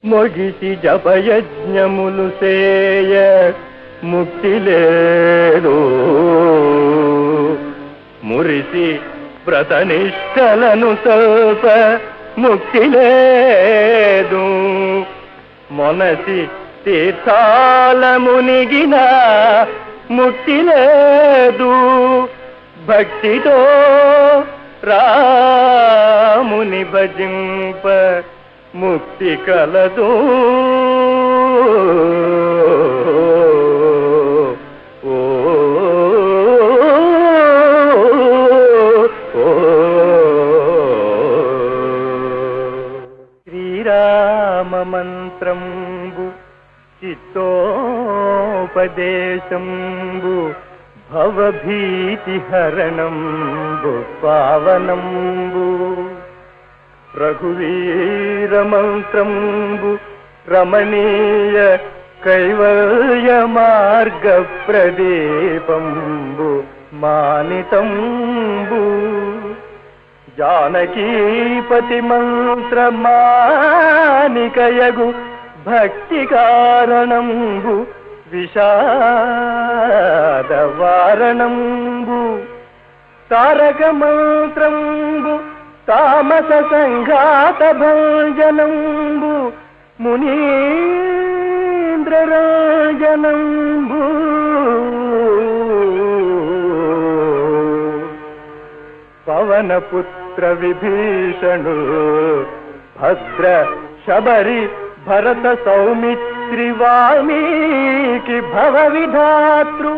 మొగిసి జపయజ్ఞములు సేయ ముక్తి లేదు మురిసి వ్రతనిష్టలను సల్ప ముక్తి లేదు మొనసి తీర్థాల మునిగిన ముక్తి లేదు భక్తితో రాముని భజింప ముక్తి కలదు ఓ శ్రీరామ మంత్రంబు చిత్తోపదేశంబు భవభీతి హరణంబు పావనంబు రఘువీర మంత్రంబు రమణీయ కైవల్య మార్గ ప్రదీపంబు మానితంబు జానకీపతి మంత్రమానికయగు భక్తి కారణంబు విషాదవారణంబు తారక మంత్రంబు తామస సంఘాత భంజనంబు మునీంద్రరాజనంబు పవనపుత్ర విభీషణు భద్ర శబరి భరత సౌమిత్రి వాల్మీకి భవ విధాతృ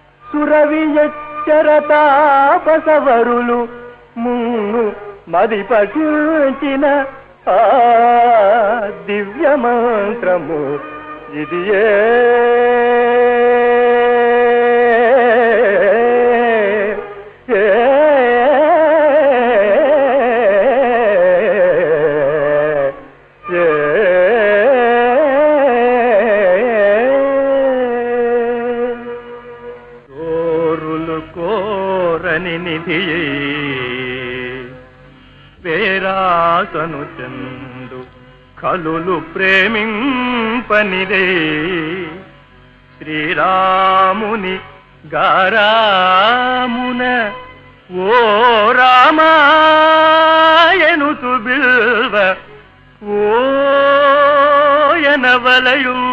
సురవియచ్చరతాపసవరులు మున్ను మది పఠించిన ఆ దివ్య మంత్రము ఇది కోరులు కోరని నిధి వేరాసను చందు కలులు ప్రేమింపనిదే శ్రీరాముని గారామున ఓ రామాయను బిల్వ ఓ ఎనవలయు